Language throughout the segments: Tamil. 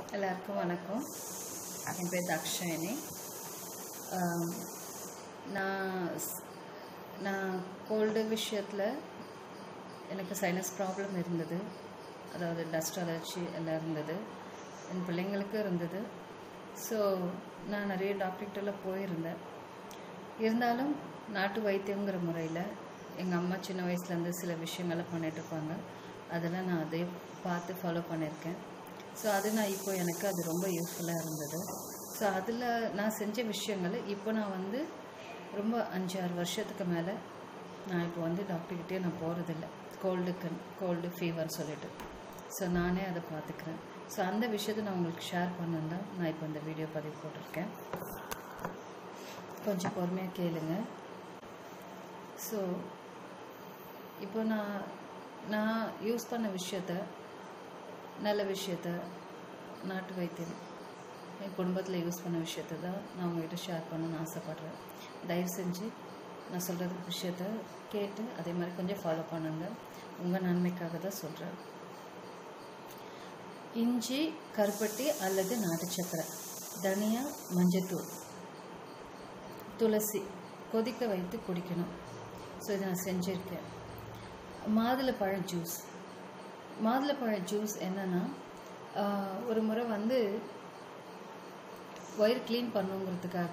எல்லாருக்கும் வணக்கம் என் பேர் தக்ஷாயினி ஆம், நான் ஸ்- நான் கோல்டு விஷயத்தில் எனக்கு சைனஸ் ப்ராப்ளம் இருந்தது அதாவது டஸ்ட் அலர்ஜி எல்லாம் இருந்தது என் பிள்ளைங்களுக்கு இருந்தது ஸோ நான் நிறைய டாக்டர்கிட்டலாம் போயிருந்தேன் இருந்தாலும் நாட்டு வைத்தியங்கிற முறையில் எங்கள் அம்மா சின்ன வயசுலேருந்து சில விஷயங்களை பண்ணிட்டு இருப்பாங்க அதெல்லாம் நான் அதே பார்த்து ஃபாலோ பண்ணியிருக்கேன் ஸோ அது நான் இப்போ எனக்கு அது ரொம்ப யூஸ்ஃபுல்லாக இருந்தது ஸோ அதில் நான் செஞ்ச விஷயங்கள் இப்போ நான் வந்து ரொம்ப அஞ்சு ஆறு வருஷத்துக்கு மேலே நான் இப்போ வந்து டாக்டர்கிட்டே நான் போகிறதில்ல கோல்டுக்கு கோல்டு ஃபீவர் சொல்லிட்டு ஸோ நானே அதை பார்த்துக்கிறேன் ஸோ அந்த விஷயத்தை நான் உங்களுக்கு ஷேர் பண்ணணும் தான் நான் இப்போ இந்த வீடியோ பதிவு போட்டிருக்கேன் கொஞ்சம் பொறுமையாக கேளுங்க ஸோ இப்போ நான் நான் யூஸ் பண்ண விஷயத்த நல்ல விஷயத்த நாட்டு வைத்தியம் என் குடும்பத்தில் யூஸ் பண்ண விஷயத்த தான் நான் உங்ககிட்ட ஷேர் பண்ணணும்னு ஆசைப்பட்றேன் தயவு செஞ்சு நான் சொல்கிற விஷயத்த கேட்டு அதே மாதிரி கொஞ்சம் ஃபாலோ பண்ணுங்க உங்கள் நன்மைக்காக தான் சொல்கிறேன் இஞ்சி கருப்பட்டி அல்லது நாட்டு சக்கரை தனியா மஞ்சத்தூள் துளசி கொதிக்க வைத்து குடிக்கணும் ஸோ இதை நான் செஞ்சுருக்கேன் மாதுளப்பழம் ஜூஸ் மாதுளப்பழம் ஜூஸ் என்னன்னா ஆஹ், ஒரு முறை வந்து வயிறு க்ளீன் பண்ணுங்கிறதுக்காக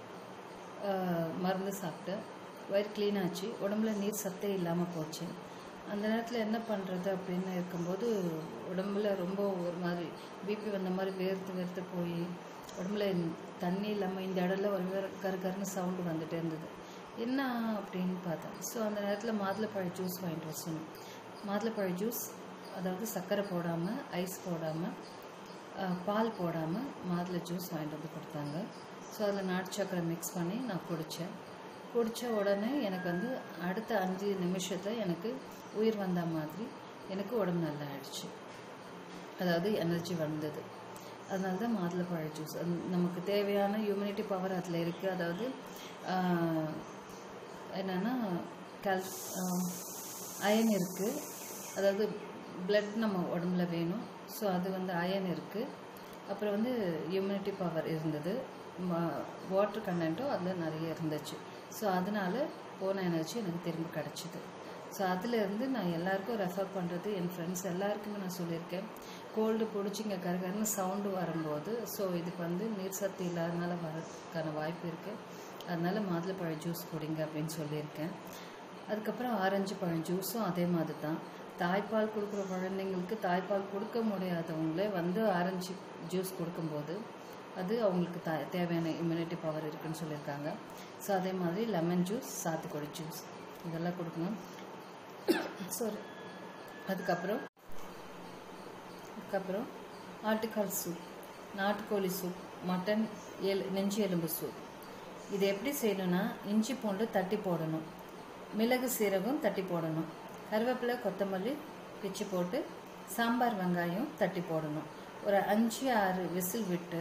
ஆஹ், மருந்து சாப்பிட்டு வயிறு க்ளீன் ஆச்சு உடம்புல நீர் சத்தே இல்லாமல் போச்சு அந்த நேரத்தில் என்ன பண்ணுறது அப்படின்னு இருக்கும்போது உடம்புல ரொம்ப ஒரு மாதிரி பிபி வந்த மாதிரி வேர்த்து வேர்த்து போய் உடம்புல தண்ணி இல்லாமல் இந்த இடத்துல ஒரு வேறு கரு கருன்னு சவுண்டு வந்துட்டே இருந்தது என்ன அப்படின்னு பார்த்தேன் ஸோ அந்த நேரத்தில் மாதுளப்பழ ஜூஸ் வாங்கிட்டு வர சொன்னேன் மாதுளப்பழ ஜூஸ் அதாவது சர்க்கரை போடாமல் ஐஸ் போடாமல் பால் போடாமல் மாதுளை ஜூஸ் வாங்கிட்டு வந்து கொடுத்தாங்க ஸோ அதில் நாட்டு சர்க்கரை மிக்ஸ் பண்ணி நான் குடித்தேன் குடித்த உடனே எனக்கு வந்து அடுத்த அஞ்சு நிமிஷத்தில் எனக்கு உயிர் வந்த மாதிரி எனக்கு உடம்பு நல்லா ஆயிடுச்சு அதாவது எனர்ஜி வந்தது அதனால தான் மாதுளப்பழ ஜூஸ் அது நமக்கு தேவையான ஹியூமினிட்டி பவர் அதில் இருக்குது அதாவது ஆஹ், என்னன்னா கால் அயன் இருக்குது அதாவது blood நம்ம உடம்புல வேணும் ஸோ அது வந்து அயன் இருக்குது அப்புறம் வந்து ஹியூமினிட்டி பவர் இருந்தது வாட்டர் கண்டென்ட்டும் அதில் நிறைய இருந்துச்சு ஸோ அதனால போன எனர்ஜி எனக்கு திரும்ப கிடச்சிது ஸோ அதுலேருந்து நான் எல்லாருக்கும் ரெஃபர் பண்ணுறது என் ஃப்ரெண்ட்ஸ் எல்லாருக்குமே நான் சொல்லியிருக்கேன் கோல்டு பிடிச்சிங்க கரகரன்னு சவுண்டு வரும்போது ஸோ இதுக்கு வந்து நீர் சத்து இல்லாதனால வரதுக்கான வாய்ப்பு இருக்குது அதனால மாதுளப்பழ ஜூஸ் குடிங்க அப்படின்னு சொல்லியிருக்கேன் அதுக்கப்புறம் ஆரஞ்சு பழம் ஜூஸும் அதே மாதிரி தான் தாய்ப்பால் கொடுக்குற குழந்தைங்களுக்கு தாய்ப்பால் கொடுக்க முடியாதவங்களே வந்து ஆரஞ்சு ஜூஸ் கொடுக்கும்போது அது அவங்களுக்கு த தேவையான இம்யூனிட்டி பவர் இருக்குன்னு சொல்லியிருக்காங்க ஸோ அதே மாதிரி லெமன் ஜூஸ் சாத்துக்குடி ஜூஸ் இதெல்லாம் கொடுக்கணும் சாரி அதுக்கப்புறம் அதுக்கப்புறம் ஆட்டுக்கால் சூப் நாட்டுக்கோழி சூப் மட்டன் எல் நெஞ்சு எலும்பு சூப் இது எப்படி செய்யணும்னா இஞ்சி பூண்டு தட்டி போடணும் மிளகு சீரகம் தட்டி போடணும் கருவேப்பிலை கொத்தமல்லி பிச்சு போட்டு சாம்பார் வெங்காயம் தட்டி போடணும் ஒரு அஞ்சு ஆறு விசில் விட்டு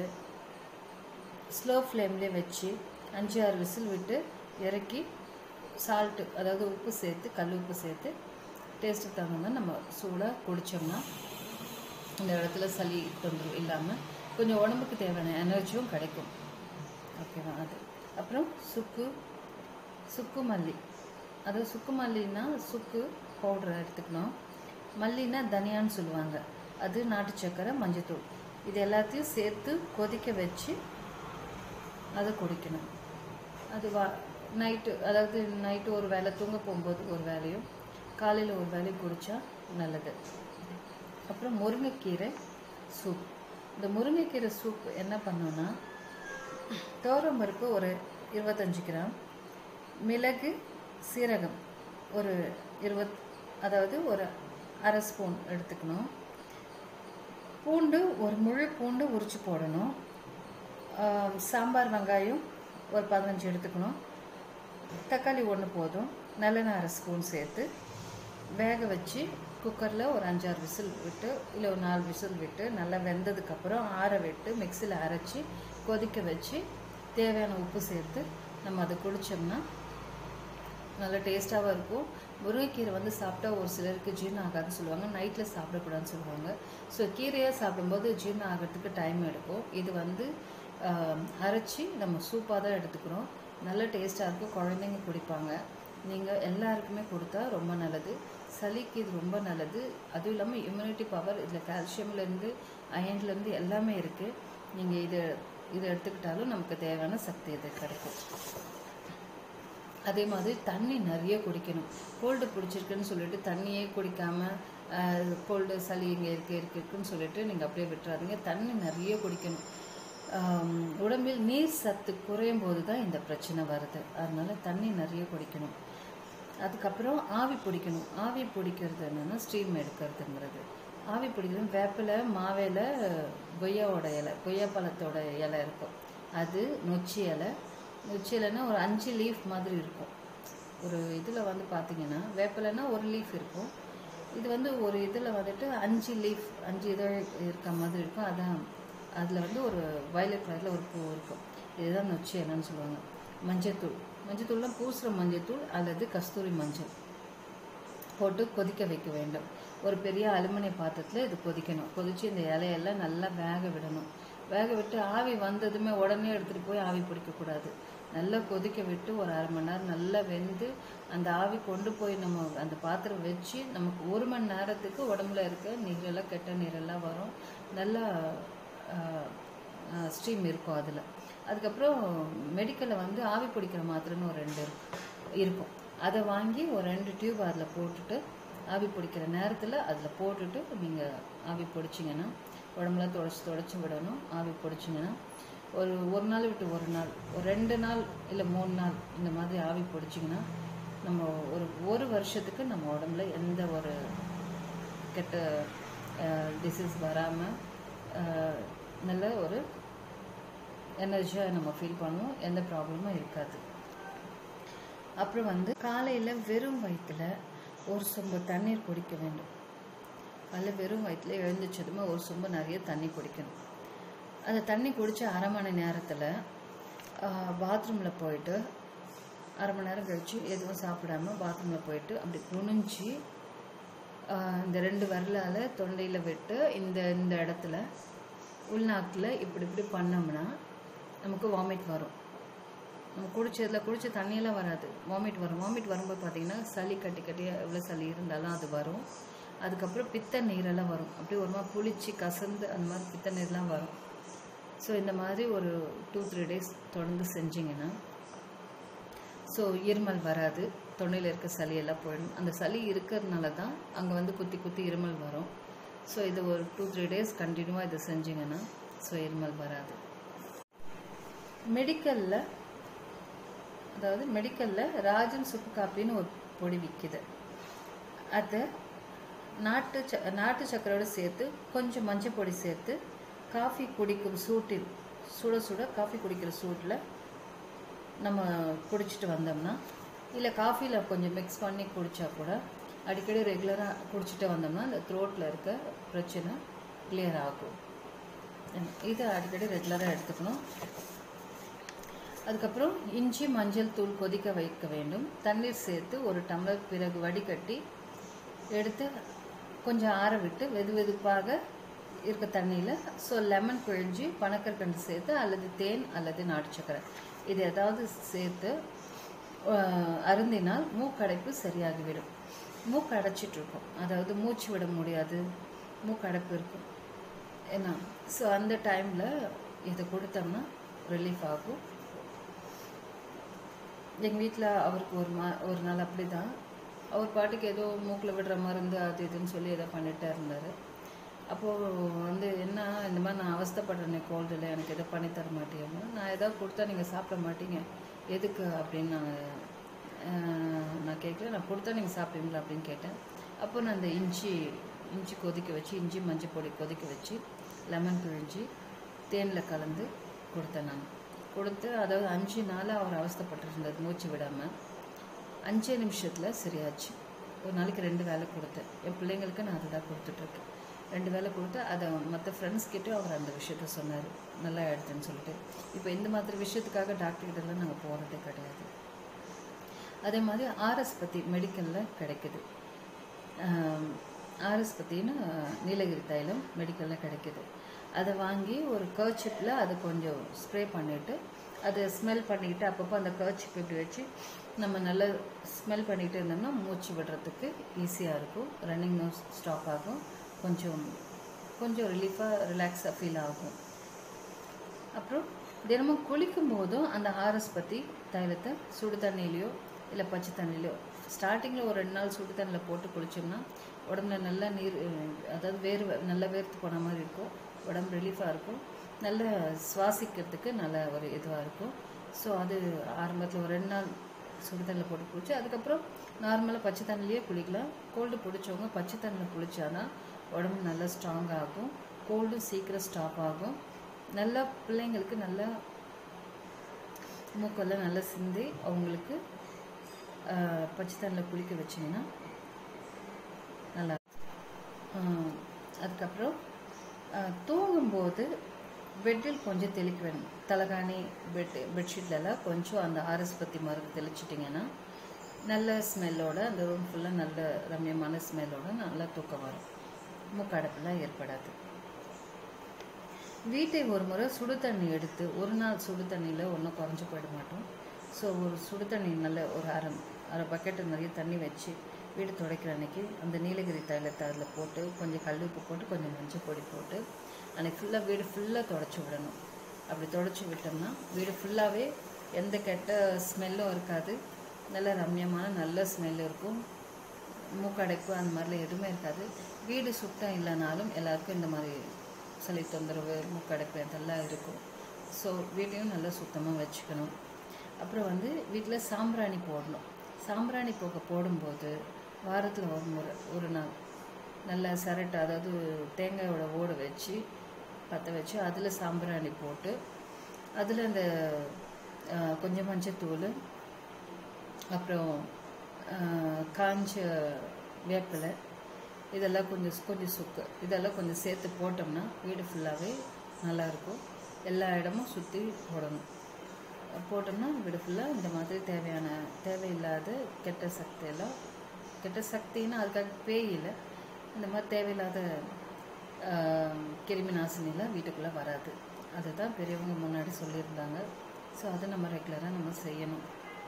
ஸ்லோ ஃப்ளேம்லேயே வச்சு அஞ்சு ஆறு விசில் விட்டு இறக்கி சால்ட்டு அதாவது உப்பு சேர்த்து கல் உப்பு சேர்த்து டேஸ்ட்டுக்கு தகுந்த மாதிரி நம்ம சூடாக குடித்தோம்னா இந்த இடத்துல சளி தொந்தரவு இல்லாமல் கொஞ்சம் உடம்புக்கு தேவையான எனர்ஜியும் கிடைக்கும் ஓகேவா அது அப்புறம் சுக்கு சுக்கு மல்லி அதாவது சுக்கு மல்லின்னா சுக்கு பவுடர் எடுத்துக்கணும் மல்லினா தனியான்னு சொல்லுவாங்க அது நாட்டு சக்கரை மஞ்சத்தூள் இது எல்லாத்தையும் சேர்த்து கொதிக்க வச்சு அதை குடிக்கணும் அது வா நைட்டு அதாவது நைட்டு ஒரு வேளை தூங்க போகும்போது ஒரு வேலையும் காலையில் ஒரு வேலையும் குடித்தா நல்லது அப்புறம் முருங்கைக்கீரை சூப் இந்த முருங்கைக்கீரை சூப் என்ன பண்ணோன்னா துவரம் பருப்பு ஒரு இருபத்தஞ்சி கிராம் மிளகு சீரகம் ஒரு இருபத் அதாவது ஒரு அரை ஸ்பூன் எடுத்துக்கணும் பூண்டு ஒரு முழு பூண்டு உரிச்சு போடணும் ஆம், சாம்பார் வெங்காயம் ஒரு பதினஞ்சு எடுத்துக்கணும் தக்காளி ஒன்று போதும் நல்லெண்ணெய் அரை ஸ்பூன் சேர்த்து வேக வச்சு குக்கரில் ஒரு அஞ்சாறு விசில் விட்டு இல்லை ஒரு நாலு விசில் விட்டு நல்லா வெந்ததுக்கப்புறம் ஆற விட்டு மிக்சியில் அரைச்சி கொதிக்க வச்சு தேவையான உப்பு சேர்த்து நம்ம அதை குடித்தோம்னா நல்ல டேஸ்ட்டாகவும் இருக்கும் முருங்கைக்கீரை வந்து சாப்பிட்டா ஒரு சிலருக்கு ஜீரணம் ஆகாதுன்னு சொல்லுவாங்க நைட்டில் சாப்பிடக்கூடாதுன்னு சொல்லுவாங்க ஸோ கீரையாக சாப்பிடும்போது ஜீரணம் ஆகிறதுக்கு டைம் எடுக்கும் இது வந்து ஆஹ், அரைச்சி நம்ம சூப்பாக தான் எடுத்துக்கிறோம் நல்ல டேஸ்ட்டாக இருக்கும் குழந்தைங்க குடிப்பாங்க நீங்கள் எல்லாருக்குமே கொடுத்தா ரொம்ப நல்லது சளிக்கு இது ரொம்ப நல்லது அதுவும் இல்லாமல் இம்யூனிட்டி பவர் இதில் கால்சியம்லேருந்து அயன்லேருந்து எல்லாமே இருக்குது நீங்கள் இது இதை எடுத்துக்கிட்டாலும் நமக்கு தேவையான சக்தி இது கிடைக்கும் அதே மாதிரி தண்ணி நிறைய குடிக்கணும் கோல்டு பிடிச்சிருக்குன்னு சொல்லிட்டு தண்ணியே குடிக்காம கோல்டு சளி இங்கே இருக்கு இருக்கு இருக்குன்னு சொல்லிட்டு நீங்கள் அப்படியே விட்டுறாதீங்க தண்ணி நிறைய குடிக்கணும் ஆம், உடம்பில் நீர் சத்து குறையும் போது தான் இந்த பிரச்சனை வருது அதனால தண்ணி நிறைய குடிக்கணும் அதுக்கப்புறம் ஆவி பிடிக்கணும் ஆவி பிடிக்கிறது என்னன்னா ஸ்டீம் எடுக்கிறதுங்கிறது ஆவி பிடிக்கிறது வேப்பிலை மாவேலை கொய்யாவோட இலை கொய்யா பழத்தோட இலை இருக்கும் அது நொச்சி இலை நொச்சி இலைன்னா ஒரு அஞ்சு லீஃப் மாதிரி இருக்கும் ஒரு இதில் வந்து பார்த்தீங்கன்னா வேப்பிலைன்னா ஒரு லீஃப் இருக்கும் இது வந்து ஒரு இதில் வந்துட்டு அஞ்சு லீஃப் அஞ்சு இதழ் இருக்க மாதிரி இருக்கும் அதான் அதில் வந்து ஒரு வயலட் கலரில் ஒரு பூ இருக்கும் இதுதான் நொச்சி இலைன்னு சொல்லுவாங்க மஞ்சத்தூள் மஞ்சத்தூள்லாம் பூசுகிற மஞ்சத்தூள் அல்லது கஸ்தூரி மஞ்சள் போட்டு கொதிக்க வைக்க வேண்டும் ஒரு பெரிய அலுமினிய பாத்திரத்தில் இது கொதிக்கணும் கொதித்து இந்த இலையெல்லாம் நல்லா வேக விடணும் வேக விட்டு ஆவி வந்ததுமே உடனே எடுத்துகிட்டு போய் ஆவி பிடிக்கக்கூடாது நல்லா கொதிக்க விட்டு ஒரு அரை மணி நேரம் நல்லா வெந்து அந்த ஆவி கொண்டு போய் நம்ம அந்த பாத்திரம் வச்சு நமக்கு ஒரு மணி நேரத்துக்கு உடம்புல இருக்க நீரெல்லாம் கெட்ட நீரெல்லாம் வரும் நல்லா ஸ்டீம் இருக்கும் அதில் அதுக்கப்புறம் மெடிக்கலில் வந்து ஆவி பிடிக்கிற மாத்திரைன்னு ஒரு ரெண்டு இருக்கும் இருக்கும் அதை வாங்கி ஒரு ரெண்டு டியூப் அதில் போட்டுட்டு ஆவி பிடிக்கிற நேரத்தில் அதில் போட்டுட்டு நீங்கள் ஆவி பிடிச்சிங்கன்னா உடம்புலாம் தொடச்சி தொடச்சி விடணும் ஆவி பிடிச்சிங்கன்னா ஒரு ஒரு நாள் விட்டு ஒரு நாள் ஒரு ரெண்டு நாள் இல்லை மூணு நாள் இந்த மாதிரி ஆவி பிடிச்சிங்கன்னா நம்ம ஒரு ஒரு வருஷத்துக்கு நம்ம உடம்புல எந்த ஒரு கெட்ட டிசீஸ் வராமல் நல்ல ஒரு எனர்ஜியாக நம்ம ஃபீல் பண்ணுவோம் எந்த ப்ராப்ளமும் இருக்காது அப்புறம் வந்து காலையில் வெறும் வயிற்றுல ஒரு சொம்பு தண்ணீர் குடிக்க வேண்டும் காலையில் வெறும் வயிற்றுல எழுந்திரிச்சதுமே ஒரு சொம்பு நிறைய தண்ணி குடிக்கணும் அந்த தண்ணி குடித்த அரை மணி நேரத்தில் பாத்ரூமில் போயிட்டு அரை மணி நேரம் கழிச்சு எதுவும் சாப்பிடாம பாத்ரூமில் போயிட்டு அப்படி குனிஞ்சு ஆஹ் இந்த ரெண்டு விரலால் தொண்டையில் விட்டு இந்த இந்த இடத்துல உள்நாக்கில் இப்படி இப்படி பண்ணோம்னா நமக்கு வாமிட் வரும் நம்ம குடிச்சதில் குடிச்ச தண்ணியெல்லாம் வராது வாமிட் வரும் வாமிட் வரும்போது பார்த்தீங்கன்னா சளி கட்டி கட்டி எவ்வளோ சளி இருந்தாலும் அது வரும் அதுக்கப்புறம் பித்த நீரெல்லாம் வரும் அப்படியே ஒரு மாதிரி புளிச்சு கசந்து அந்த மாதிரி பித்த நீர்லாம் வரும் ஸோ இந்த மாதிரி ஒரு டூ த்ரீ டேஸ் தொடர்ந்து செஞ்சிங்கன்னா ஸோ இருமல் வராது தொண்டையில் இருக்க சளியெல்லாம் போயிடும் அந்த சளி இருக்கிறதுனால தான் அங்கே வந்து குத்தி குத்தி இருமல் வரும் ஸோ இது ஒரு டூ த்ரீ டேஸ் கண்டினியூவாக இதை செஞ்சிங்கன்னா ஸோ இருமல் வராது மெடிக்கலில் அதாவது மெடிக்கலில் ராஜன் சுக்கு காப்பின்னு ஒரு பொடி விற்கிது அதை நாட்டு ச நாட்டு சக்கரையோடு சேர்த்து கொஞ்சம் மஞ்சள் பொடி சேர்த்து காஃபி குடிக்கும் சூட்டில் சுட சுட காஃபி குடிக்கிற சூட்டில் நம்ம குடிச்சிட்டு வந்தோம்னா இல்லை காஃபியில் கொஞ்சம் மிக்ஸ் பண்ணி குடித்தா கூட அடிக்கடி ரெகுலராக குடிச்சிட்டு வந்தோம்னா இந்த த்ரோட்டில் இருக்க பிரச்சனை கிளியர் ஆகும் இதை அடிக்கடி ரெகுலராக எடுத்துக்கணும் அதுக்கப்புறம் இஞ்சி மஞ்சள் தூள் கொதிக்க வைக்க வேண்டும் தண்ணீர் சேர்த்து ஒரு டம்ளர் பிறகு வடிகட்டி எடுத்து கொஞ்சம் ஆற விட்டு வெது வெதுப்பாக இருக்க தண்ணியில் ஸோ லெமன் பிழிஞ்சு பனக்கற்கண்டு சேர்த்து அல்லது தேன் அல்லது நாட்டு சக்கரை இது ஏதாவது சேர்த்து ஆஹ், அருந்தினால் மூக்கடைப்பு சரியாகிவிடும் மூக்கு அடைச்சிட்டு இருக்கும் அதாவது மூச்சு விட முடியாது மூக்கடைப்பு இருக்கும் என்ன ஸோ அந்த டைமில் இதை கொடுத்தோம்னா ரிலீஃப் ஆகும் எங்கள் வீட்டில் அவருக்கு ஒரு மா ஒரு நாள் அப்படி தான் அவர் பாட்டுக்கு ஏதோ மூக்கில் விடுற மருந்து அது இதுன்னு சொல்லி ஏதோ பண்ணிட்டே இருந்தார் அப்போது வந்து என்ன இந்த மாதிரி நான் அவஸ்தைப்படுறேனே கோல்டில் எனக்கு எதோ பண்ணி தர மாட்டேங்க நான் ஏதாவது கொடுத்தா நீங்கள் சாப்பிட மாட்டீங்க எதுக்கு அப்படின்னு நான் ஆஹ், நான் கேட்கல நான் கொடுத்தா நீங்கள் சாப்பிடுவீங்களா அப்படின்னு கேட்டேன் அப்போ நான் அந்த இஞ்சி இஞ்சி கொதிக்க வச்சு இஞ்சி மஞ்சள் பொடி கொதிக்க வச்சு லெமன் பிழிஞ்சு தேனில் கலந்து கொடுத்தேன் நான் கொடுத்து அதாவது அஞ்சு நாளாக அவர் அவஸ்தைப்பட்டிருந்தார் மூச்சு விடாமல் அஞ்சே நிமிஷத்தில் சரியாச்சு ஒரு நாளைக்கு ரெண்டு வேலை கொடுத்தேன் என் பிள்ளைங்களுக்கு நான் அதுதான் கொடுத்துட்ருக்கேன் ரெண்டு வேலை கொடுத்து அதை மற்ற ஃப்ரெண்ட்ஸ் கிட்டே அவர் அந்த விஷயத்த சொன்னார் நல்லா ஆயிடுதுன்னு சொல்லிட்டு இப்போ இந்த மாதிரி விஷயத்துக்காக டாக்டர் கிட்டலாம் நாங்கள் போகிறதே கிடையாது அதே மாதிரி ஆர்எஸ் பற்றி மெடிக்கலில் கிடைக்குது ஆர்எஸ் பற்றின்னு நீலகிரி தைலம் மெடிக்கலில் கிடைக்குது அதை வாங்கி ஒரு கர்ச்சிப்பில் அதை கொஞ்சம் ஸ்ப்ரே பண்ணிவிட்டு அதை ஸ்மெல் பண்ணிக்கிட்டு அப்பப்போ அந்த கர்ச்சிப் இப்படி வச்சு நம்ம நல்லா ஸ்மெல் பண்ணிகிட்டு இருந்தோம்னா மூச்சு விடுறதுக்கு ஈஸியாக இருக்கும் ரன்னிங் நோஸ் ஸ்டாப் ஆகும் கொஞ்சம் கொஞ்சம் ரிலீஃபாக ரிலாக்ஸாக ஃபீல் ஆகும் அப்புறம் தினமும் குளிக்கும் போதும் அந்த ஆர்எஸ் பற்றி தைலத்தை சுடு தண்ணியிலையோ இல்லை பச்சை தண்ணியிலையோ ஸ்டார்டிங்கில் ஒரு ரெண்டு நாள் சுடு தண்ணியில் போட்டு குளிச்சோம்னா உடம்புல நல்லா நீர் அஹ், அதாவது வேர்வை நல்லா வேர்த்து போன மாதிரி இருக்கும் உடம்பு ரிலீஃபாக இருக்கும் நல்ல சுவாசிக்கிறதுக்கு நல்ல ஒரு இதுவாக இருக்கும் ஸோ அது ஆரம்பத்தில் ஒரு ரெண்டு நாள் சுடு தண்ணியில் போட்டு குளிச்சு அதுக்கப்புறம் நார்மலாக பச்சை தண்ணிலேயே குளிக்கலாம் கோல்டு பிடிச்சவங்க பச்சை தண்ணியில் குளிச்சாதான் உடம்பு நல்லா ஸ்ட்ராங் ஆகும் கோல்டும் சீக்கிரம் ஸ்டாப் ஆகும் நல்லா பிள்ளைங்களுக்கு நல்லா மூக்கெல்லாம் நல்லா சிந்தி அவங்களுக்கு ஆஹ், பச்சை தண்ணியில் குளிக்க வச்சிங்கன்னா நல்லா ஆஹ், அதுக்கப்புறம் ஆஹ், தூங்கும்போது பெட்டில் கொஞ்சம் தெளிக்க வேணும் தலகாணி பெட் பெட்ஷீட்லலாம் கொஞ்சம் அந்த ஆர்எஸ் பத்தி மருந்து தெளிச்சிட்டிங்கன்னா நல்ல ஸ்மெல்லோட அந்த ரூம் ஃபுல்லாக நல்ல ரம்யமான ஸ்மெல்லோட நல்லா தூக்கம் வரும் மூக்கடைப்பெல்லாம் ஏற்படாது வீட்டை ஒரு முறை சுடு தண்ணி எடுத்து ஒரு நாள் சுடு தண்ணியில் ஒன்றும் குறைஞ்சு போயிட மாட்டோம் ஸோ ஒரு சுடு தண்ணி நல்ல ஒரு அரை அரை பக்கெட்டு நிறைய தண்ணி வச்சு வீடு துடைக்கிற அன்னைக்கு அந்த நீலகிரி தைலத்தை அதில் போட்டு கொஞ்சம் கல் உப்பு போட்டு கொஞ்சம் மஞ்சள் பொடி போட்டு அன்னைக்கு ஃபுல்லாக வீடு ஃபுல்லாக தொடச்சி விடணும் அப்படி தொடச்சி விட்டோம்னா வீடு ஃபுல்லாகவே எந்த கெட்ட ஸ்மெல்லும் இருக்காது நல்ல ரம்யமான நல்ல ஸ்மெல் இருக்கும் மூக்கடைப்பு அந்த மாதிரிலாம் எதுவுமே இருக்காது வீடு சுத்தம் இல்லைனாலும் எல்லாருக்கும் இந்த மாதிரி சளி தொந்தரவு மூக்கடைப்பு இதெல்லாம் இருக்கும் ஸோ வீட்டையும் நல்லா சுத்தமாக வச்சுக்கணும் அப்புறம் வந்து வீட்டில் சாம்பிராணி போடணும் சாம்பிராணி புகை போடும்போது வாரத்தில் ஒரு முறை ஒரு நாள் நல்ல சரட்டு அதாவது தேங்காயோட ஓடு வச்சு பற்ற வச்சு அதில் சாம்பிராணி போட்டு அதில் இந்த ஆஹ், கொஞ்சம் மஞ்சத்தூள் அப்புறம் ஆஹ், காஞ்ச வேப்பிலை இதெல்லாம் கொஞ்சம் கொஞ்சம் சுக்கு இதெல்லாம் கொஞ்சம் சேர்த்து போட்டோம்னா வீடு ஃபுல்லாகவே நல்லாயிருக்கும் எல்லா இடமும் சுற்றி போடணும் போட்டோம்னா வீடு ஃபுல்லாக இந்த மாதிரி தேவையான தேவையில்லாத கெட்ட சக்தியெல்லாம் கெட்ட சக்தின்னா அதுக்காக பேய் இல்லை இந்த மாதிரி தேவையில்லாத ஆஹ், கிருமி நாசினிலாம் வீட்டுக்குள்ளே வராது அதுதான் பெரியவங்க முன்னாடி சொல்லியிருந்தாங்க ஸோ அதை நம்ம ரெகுலராக நம்ம செய்யணும்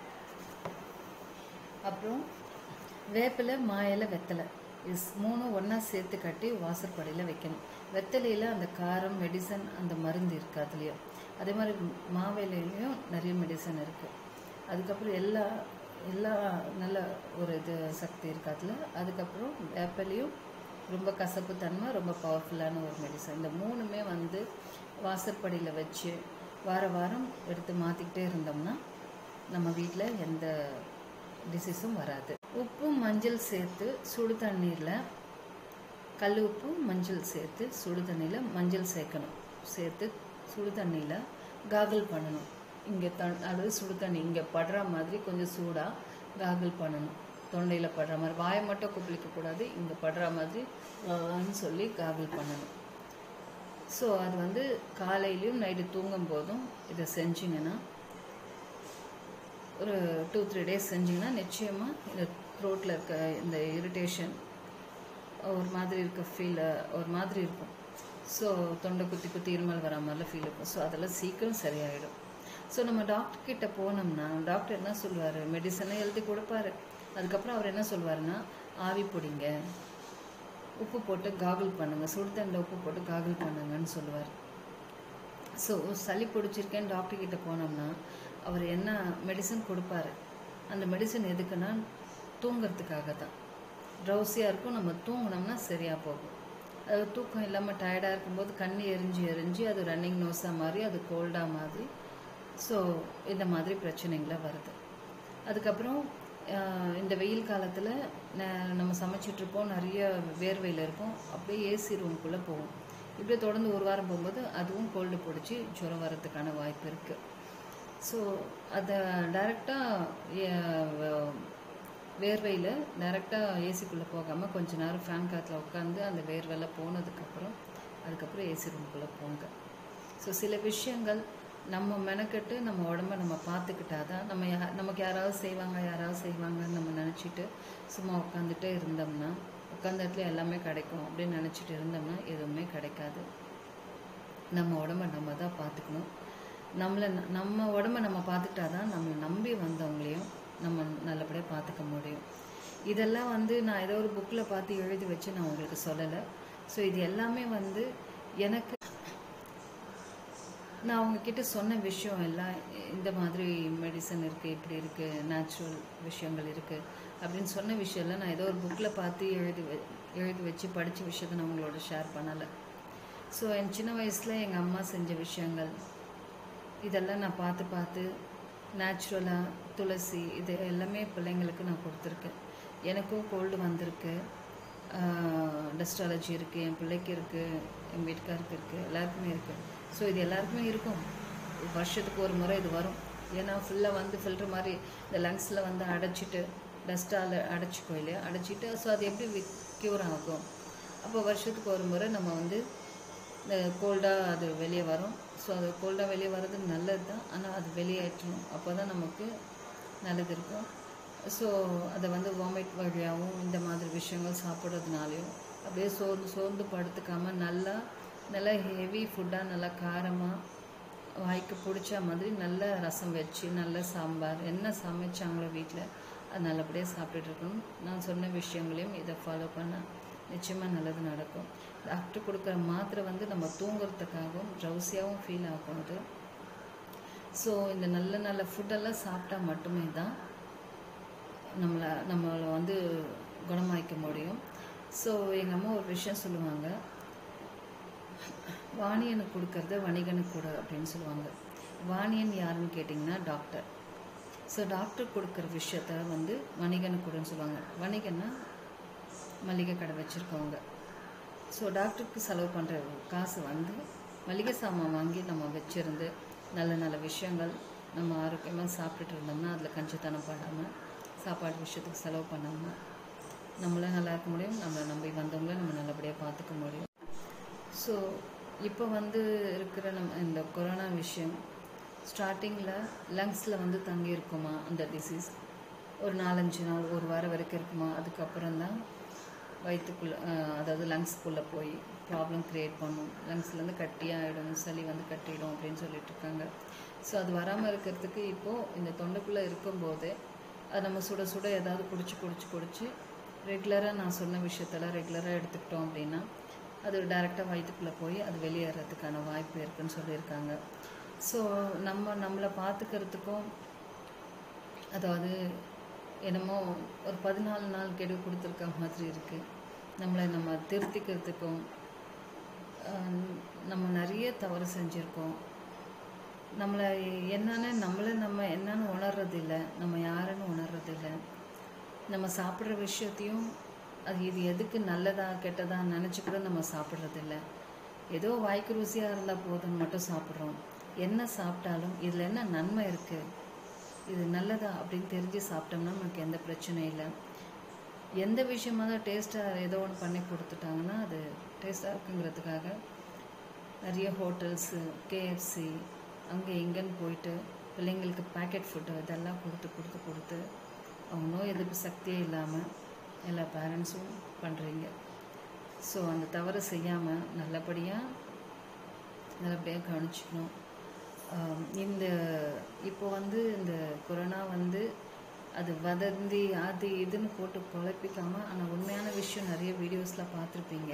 அப்புறம் வேப்பிலை மாயிலை வெத்தலை இது மூணும் ஒன்றா சேர்த்து கட்டி வாசற்படியில் வைக்கணும் வெத்தலையில் அந்த காரம் மெடிசன் அந்த மருந்து இருக்குது அதுலேயும் அதே மாதிரி மாவேலையிலையும் நிறைய மெடிசன் இருக்குது அதுக்கப்புறம் எல்லா எல்லா நல்ல ஒரு இது சக்தி இருக்குது அதில் அதுக்கப்புறம் வேப்பிலையும் ரொம்ப கசப்பு தன்மை ரொம்ப பவர்ஃபுல்லான ஒரு மெடிசன் இந்த மூணுமே வந்து வாசற்படியில் வச்சு வார வாரம் எடுத்து மாற்றிக்கிட்டே இருந்தோம்னா நம்ம வீட்டில் எந்த டிசீஸும் வராது உப்பு மஞ்சள் சேர்த்து சுடு தண்ணீரில் கல் உப்பு மஞ்சள் சேர்த்து சுடு தண்ணியில் மஞ்சள் சேர்க்கணும் சேர்த்து சுடு தண்ணியில் காகல் பண்ணணும் இங்கே த அதாவது சுடு தண்ணி இங்கே படுற மாதிரி கொஞ்சம் சூடாக காகல் பண்ணணும் தொண்டையில் படுற மாதிரி வாயை மட்டும் குப்பிளிக்க கூடாது இங்கே படுற மாதிரி ஆன்னு சொல்லி காகல் பண்ணணும் ஸோ அது வந்து காலையிலையும் நைட்டு தூங்கும் போதும் இதை செஞ்சிங்கன்னா ஒரு டூ த்ரீ டேஸ் செஞ்சிங்கன்னா நிச்சயமாக இந்த த்ரோட்டில் இருக்க இந்த இரிட்டேஷன் ஒரு மாதிரி இருக்க ஃபீல் ஒரு மாதிரி இருக்கும் ஸோ தொண்டை குத்தி குத்தி இருமல் வர மாதிரிலாம் ஃபீல் இருக்கும் ஸோ அதெல்லாம் சீக்கிரம் சரியாயிடும் ஸோ நம்ம டாக்டர் கிட்ட போனோம்னா டாக்டர் என்ன சொல்லுவார் மெடிசனை எழுதி கொடுப்பாரு அதுக்கப்புறம் அவர் என்ன சொல்லுவாருன்னா ஆவி பிடிங்க உப்பு போட்டு காகுல் பண்ணுங்க சுடு தண்ணியில் உப்பு போட்டு காகுல் பண்ணுங்கன்னு சொல்லுவார் ஸோ சளி பிடிச்சிருக்கேன்னு டாக்டர் கிட்ட போனோம்னா அவர் என்ன மெடிசன் கொடுப்பாரு அந்த மெடிசன் எதுக்குன்னா தூங்குறதுக்காக தான் ட்ரௌசியாக இருக்கும் நம்ம தூங்கினோம்னா சரியாக போகும் அது தூக்கம் இல்லாமல் டயர்டாக இருக்கும்போது கண் எரிஞ்சு எரிஞ்சு அது ரன்னிங் நோஸாக மாதிரி அது கோல்டாக மாதிரி ஸோ இந்த மாதிரி பிரச்சனைகளை வருது அதுக்கப்புறம் ஆஹ், இந்த வெயில் காலத்தில் நம்ம சமைச்சிட்ருப்போம் நிறைய வேர்வையில் இருப்போம் அப்படியே ஏசி ரூம்குள்ளே போவோம் இப்படியே தொடர்ந்து ஒரு வாரம் போகும்போது அதுவும் கோல்டு பிடிச்சி ஜுரம் வரதுக்கான வாய்ப்பு இருக்குது ஸோ அதை டைரெக்டாக வேர்வையில் டைரெக்டாக ஏசிக்குள்ளே போகாமல் கொஞ்ச நேரம் ஃபேன் காற்றுல உட்காந்து அந்த வேர்வையில் போனதுக்கப்புறம் அதுக்கப்புறம் ஏசி ரூம்குள்ளே போங்க ஸோ சில விஷயங்கள் நம்ம மெனக்கெட்டு நம்ம உடம்ப நம்ம பார்த்துக்கிட்டாதான் நம்ம யா நமக்கு யாராவது செய்வாங்க யாராவது செய்வாங்கன்னு நம்ம நினச்சிட்டு சும்மா உட்காந்துட்டே இருந்தோம்னா உட்காந்த இடத்துல எல்லாமே கிடைக்கும் அப்படின்னு நினச்சிட்டு இருந்தோம்னா எதுவுமே கிடைக்காது நம்ம உடம்ப நம்ம தான் பார்த்துக்கணும் நம்மளை ந- நம்ம உடம்ப நம்ம பார்த்துக்கிட்டா தான் நம்மளை நம்பி வந்தவங்களையும் நம்ம நல்லபடியாக பார்த்துக்க முடியும் இதெல்லாம் வந்து நான் ஏதோ ஒரு புக்கில் பார்த்து எழுதி வச்சு நான் உங்களுக்கு சொல்லலை ஸோ இது எல்லாமே வந்து எனக்கு நான் உங்ககிட்ட சொன்ன விஷயம் எல்லாம் இந்த மாதிரி மெடிசன் இருக்குது இப்படி இருக்குது நேச்சுரல் விஷயங்கள் இருக்குது அப்படின்னு சொன்ன விஷயம்லாம் நான் ஏதோ ஒரு புக்கில் பார்த்து எழுதி வ- எழுதி வச்சு படித்த விஷயத்தை நான் உங்களோட ஷேர் பண்ணலை ஸோ என் சின்ன வயசில் எங்கள் அம்மா செஞ்ச விஷயங்கள் இதெல்லாம் நான் பார்த்து பார்த்து நேச்சுரலாக துளசி இது எல்லாமே பிள்ளைங்களுக்கு நான் கொடுத்துருக்கேன் எனக்கும் கோல்டு வந்திருக்கு டஸ்ட் அலர்ஜி இருக்குது என் பிள்ளைக்கு இருக்குது என் வீட்டுக்காருக்கு இருக்குது எல்லாருக்குமே இருக்குது ஸோ இது எல்லாருக்குமே இருக்கும் வருஷத்துக்கு ஒரு முறை இது வரும் ஏன்னா ஃபுல்லாக வந்து ஃபில்டர் மாதிரி இந்த லங்ஸில் வந்து அடைச்சிட்டு டஸ்ட்டால் அடைச்சிக்கோ இல்லையா அடைச்சிட்டு ஸோ அது எப்படி க்யூர் ஆகும் அப்போ வருஷத்துக்கு ஒரு முறை நம்ம வந்து இந்த கோல்டாக அது வெளியே வரும் ஸோ அது கோல்டாக வெளியே வர்றது நல்லது தான் ஆனால் அது வெளியேற்றணும் அப்போ தான் நமக்கு நல்லது இருக்கும் ஸோ அதை வந்து வாமிட் வழியாகவும் இந்த மாதிரி விஷயங்கள் சாப்பிட்றதுனாலையும் அப்படியே சோர்ந்து சோர்ந்து படுத்துக்காமல் நல்லா நல்லா ஹெவி ஃபுட்டாக நல்லா காரமாக வாய்க்கு பிடிச்ச மாதிரி நல்ல ரசம் வச்சு நல்ல சாம்பார் என்ன சமைச்சாங்களோ வீட்டில் அது நல்லபடியாக சாப்பிட்டுட்டு இருக்கணும் நான் சொன்ன விஷயங்களையும் இதை ஃபாலோ பண்ணால் நிச்சயமாக நல்லது நடக்கும் டாக்டர் கொடுக்குற மாத்திரை வந்து நம்ம தூங்குறதுக்காகவும் ட்ரௌசியாகவும் ஃபீல் ஆகும் அது ஸோ இந்த நல்ல நல்ல ஃபுட்டெல்லாம் சாப்பிட்டா மட்டுமே தான் நம்மளை நம்மளை வந்து குணமாக்க முடியும் ஸோ எங்கள் அம்மா ஒரு விஷயம் சொல்லுவாங்க வாணியனுக்கு கொடுக்கறத வணிகனுக்கு கொடு அப்படின்னு சொல்லுவாங்க வாணியன் யாருன்னு கேட்டிங்கன்னா டாக்டர் ஸோ டாக்டர் கொடுக்குற விஷயத்த வந்து வணிகனுக்கு கொடுன்னு சொல்லுவாங்க வணிகன்னா மளிகை கடை வச்சுருக்கவங்க ஸோ டாக்டருக்கு செலவு பண்ணுற காசு வந்து மளிகை சாமான் வாங்கி நம்ம வச்சுருந்து நல்ல நல்ல விஷயங்கள் நம்ம ஆரோக்கியமாக சாப்பிட்டுட்டு இருந்தோம்னா அதில் கஞ்சித்தனம் படாமல் சாப்பாடு விஷயத்துக்கு செலவு பண்ணாமல் நம்மள நல்லா இருக்க முடியும் நம்மளை நம்பி வந்தவங்கள நம்ம நல்லபடியாக பார்த்துக்க முடியும் ஸோ இப்போ வந்து இருக்கிற நம்ம இந்த கொரோனா விஷயம் ஸ்டார்டிங்கில் லங்ஸில் வந்து தங்கி இருக்குமா அந்த டிசீஸ் ஒரு நாலஞ்சு நாள் ஒரு வாரம் வரைக்கும் இருக்குமா அதுக்கப்புறம் தான் வயிற்றுக்குள்ளே அதாவது லங்ஸ்க்குள்ளே போய் ப்ராப்ளம் க்ரியேட் பண்ணும் லங்ஸ்லேருந்து கட்டியாகிடும் சளி வந்து கட்டிடும் அப்படின்னு சொல்லிட்டு இருக்காங்க ஸோ அது வராமல் இருக்கிறதுக்கு இப்போது இந்த தொண்டைக்குள்ளே இருக்கும்போதே அது நம்ம சுட சுட ஏதாவது குடிச்சு குடிச்சு குடிச்சு ரெகுலராக நான் சொன்ன விஷயத்தெல்லாம் ரெகுலராக எடுத்துக்கிட்டோம் அப்படின்னா அது டைரெக்டாக வயிற்றுக்குள்ளே போய் அது வெளியேறதுக்கான வாய்ப்பு இருக்குன்னு சொல்லியிருக்காங்க ஸோ நம்ம நம்மளை பார்த்துக்கிறதுக்கும் அதாவது என்னமோ ஒரு பதினாலு நாள் கெடு கொடுத்துருக்க மாதிரி இருக்குது நம்மளை நம்ம திருத்திக்கிறதுக்கும் ஆஹ், நம்ம நிறைய தவறு செஞ்சுருக்கோம் நம்மளை என்னன்னு நம்மளை நம்ம என்னன்னு உணர்றது இல்லை நம்ம யாருன்னு உணர்றது இல்லை நம்ம சாப்பிட்ற விஷயத்தையும் அது இது எதுக்கு நல்லதா கெட்டதா நினச்சி கூட நம்ம சாப்பிட்றது இல்லை ஏதோ வாய்க்கு ருசியாக இருந்தால் போதும்னு மட்டும் சாப்பிட்றோம் என்ன சாப்பிட்டாலும் இதில் என்ன நன்மை இருக்குது இது நல்லதா அப்படின்னு தெரிஞ்சு சாப்பிட்டோம்னா நமக்கு எந்த பிரச்சனையும் இல்லை எந்த விஷயமா தான் டேஸ்ட்டாக ஏதோ ஒன்று பண்ணி கொடுத்துட்டாங்கன்னா அது டேஸ்ட்டாக இருக்குங்கிறதுக்காக நிறைய ஹோட்டல்ஸு கேஎஃப்சி அங்கே இங்கேன்னு போயிட்டு பிள்ளைங்களுக்கு பேக்கெட் ஃபுட்டு இதெல்லாம் கொடுத்து கொடுத்து கொடுத்து அவங்க நோய் எதிர்ப்பு சக்தியே இல்லாமல் எல்லா பேரண்ட்ஸும் பண்ணுறீங்க ஸோ அந்த தவறை செய்யாமல் நல்லபடியாக நல்லபடியாக கவனிச்சுக்கணும் ஆம், இந்த இப்போ வந்து இந்த கொரோனா வந்து அது வதந்தி அது இதுன்னு போட்டு குழப்பிக்காம ஆனால் உண்மையான விஷயம் நிறைய வீடியோஸில் பார்த்துருப்பீங்க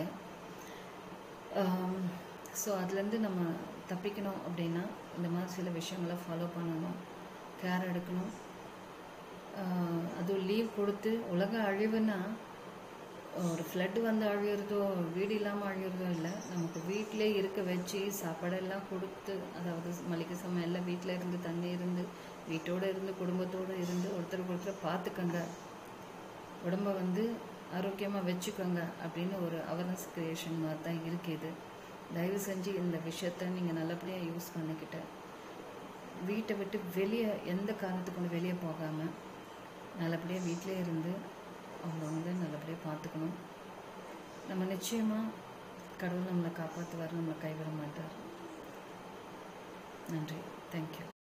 ஸோ அதுலேருந்து நம்ம தப்பிக்கணும் அப்படின்னா இந்த மாதிரி சில விஷயங்களை ஃபாலோ பண்ணணும் கேர் எடுக்கணும் ஆஹ் அதுவும் லீவ் கொடுத்து உலக அழிவுனா ஒரு ஃப்ளட் வந்து அழியிறதோ வீடு இல்லாமல் அழியிறதோ இல்லை நமக்கு வீட்டிலே இருக்க வச்சு சாப்பாடெல்லாம் கொடுத்து அதாவது மளிகை சாமான் எல்லாம் வீட்டில் இருந்து தண்ணி இருந்து வீட்டோடு இருந்து குடும்பத்தோடு இருந்து ஒருத்தருக்கு ஒருத்தர் பார்த்துக்கங்க உடம்ப வந்து ஆரோக்கியமாக வச்சுக்கோங்க அப்படின்னு ஒரு அவேர்னஸ் கிரியேஷன் மாதிரி தான் இருக்குது தயவு செஞ்சு இந்த விஷயத்த நீங்கள் நல்லபடியாக யூஸ் பண்ணிக்கிட்டு வீட்டை விட்டு வெளியே எந்த காரணத்துக்கு கொண்டு வெளியே போகாமல் நல்லபடியாக வீட்டிலே இருந்து அவங்க வந்து நல்லபடியாக பார்த்துக்கணும் நம்ம நிச்சயமாக கடவுள் நம்மளை காப்பாற்றுவார் நம்மளை கைவிட மாட்டார் நன்றி தேங்க்யூ